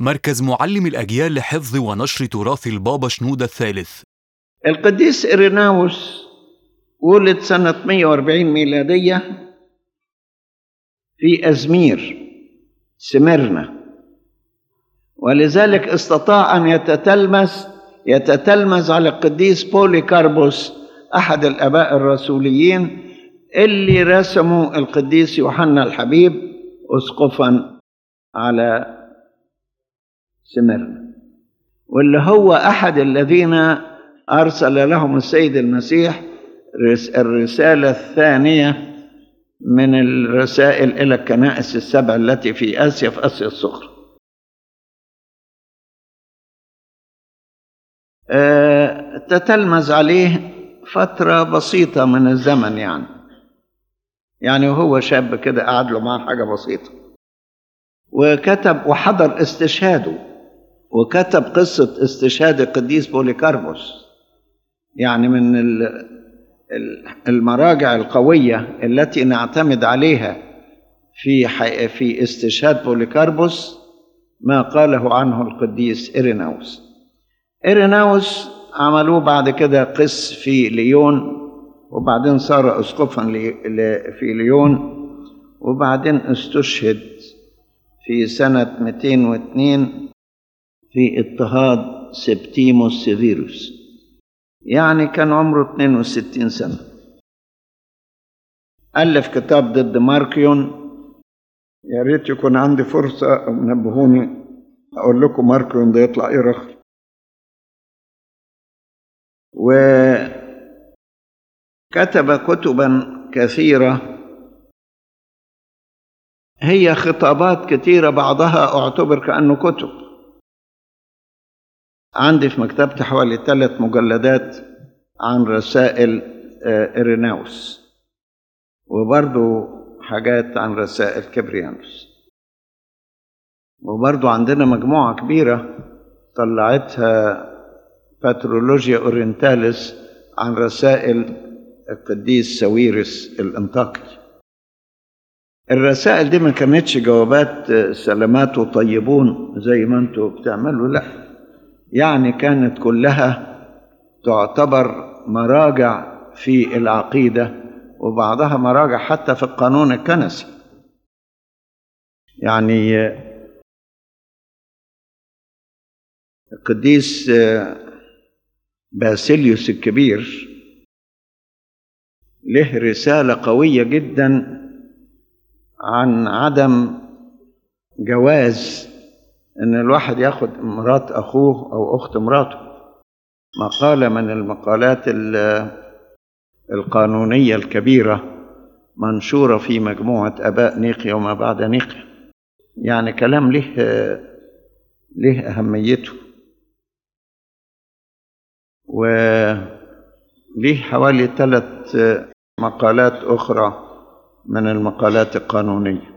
مركز معلم الأجيال لحفظ ونشر تراث البابا شنودة الثالث القديس إريناوس ولد سنة 140 ميلادية في أزمير سمرنا ولذلك استطاع أن يتتلمس يتتلمذ على القديس بوليكاربوس أحد الآباء الرسوليين اللي رسموا القديس يوحنا الحبيب أسقفا على سمرنا واللي هو أحد الذين أرسل لهم السيد المسيح الرسالة الثانية من الرسائل إلى الكنائس السبع التي في آسيا في آسيا الصغرى تتلمذ عليه فترة بسيطة من الزمن يعني يعني وهو شاب كده قعد له معاه حاجة بسيطة وكتب وحضر استشهاده وكتب قصة استشهاد القديس بوليكاربوس يعني من المراجع القوية التي نعتمد عليها في في استشهاد بوليكاربوس ما قاله عنه القديس إريناوس إريناوس عملوه بعد كده قس في ليون وبعدين صار أسقفا في ليون وبعدين استشهد في سنة 202 في اضطهاد سبتيموس سيفيروس يعني كان عمره 62 سنة ألف كتاب ضد ماركيون يا ريت يكون عندي فرصة نبهوني أقول لكم ماركيون ده يطلع إيه رخر وكتب كتبا كثيرة هي خطابات كثيرة بعضها أعتبر كأنه كتب عندي في مكتبتي حوالي ثلاث مجلدات عن رسائل إريناوس وبرضو حاجات عن رسائل كبريانوس وبرضو عندنا مجموعة كبيرة طلعتها باترولوجيا أورينتاليس عن رسائل القديس ساويرس الانطاكي الرسائل دي ما كانتش جوابات سلامات وطيبون زي ما انتوا بتعملوا لا يعني كانت كلها تعتبر مراجع في العقيدة وبعضها مراجع حتى في القانون الكنسي يعني القديس باسيليوس الكبير له رسالة قوية جدا عن عدم جواز ان الواحد ياخد مرات اخوه او اخت مراته مقالة من المقالات القانونية الكبيرة منشورة في مجموعة اباء نيقيا وما بعد نيقيا يعني كلام له له اهميته وليه حوالي ثلاث مقالات أخرى من المقالات القانونية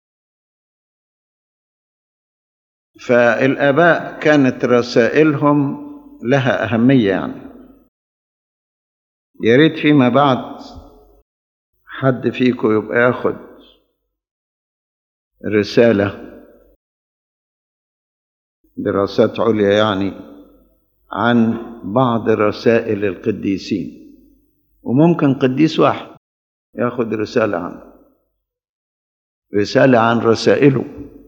فالآباء كانت رسائلهم لها أهمية يعني يا ريت فيما بعد حد فيكم يبقى ياخد رسالة دراسات عليا يعني عن بعض رسائل القديسين وممكن قديس واحد ياخد رسالة عنه رسالة عن رسائله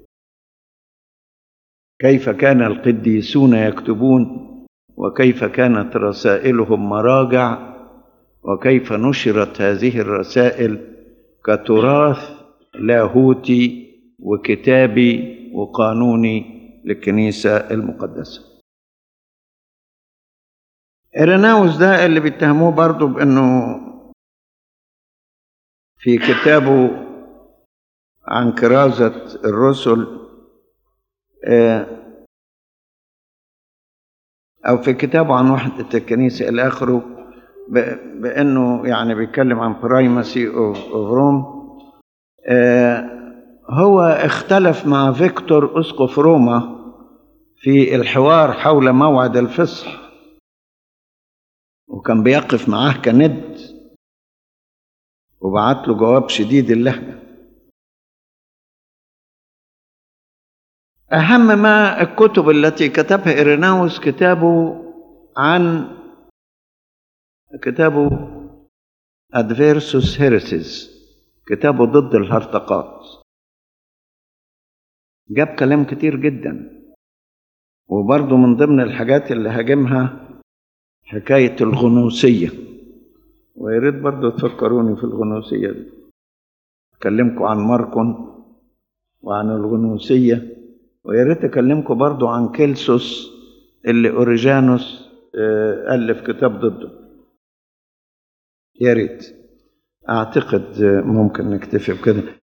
كيف كان القديسون يكتبون وكيف كانت رسائلهم مراجع وكيف نشرت هذه الرسائل كتراث لاهوتي وكتابي وقانوني للكنيسة المقدسة إرناوس ده اللي بيتهموه برضه بأنه في كتابه عن كرازة الرسل أو في كتابه عن وحدة الكنيسة إلى آخره بأنه يعني بيتكلم عن برايمسي أوف روم هو اختلف مع فيكتور أسقف روما في الحوار حول موعد الفصح وكان بيقف معاه كند وبعت له جواب شديد اللهجة أهم ما الكتب التي كتبها إيريناوس كتابه عن كتابه Adversus Heresies كتابه ضد الهرطقات جاب كلام كتير جدا وبرضه من ضمن الحاجات اللي هاجمها حكاية الغنوسية ويا ريت برضه تفكروني في الغنوسية دي أكلمكم عن ماركون وعن الغنوسية ويا ريت أكلمكم برضه عن كيلسوس اللي أوريجانوس آه، ألف كتاب ضده يا ريت أعتقد آه، ممكن نكتفي بكده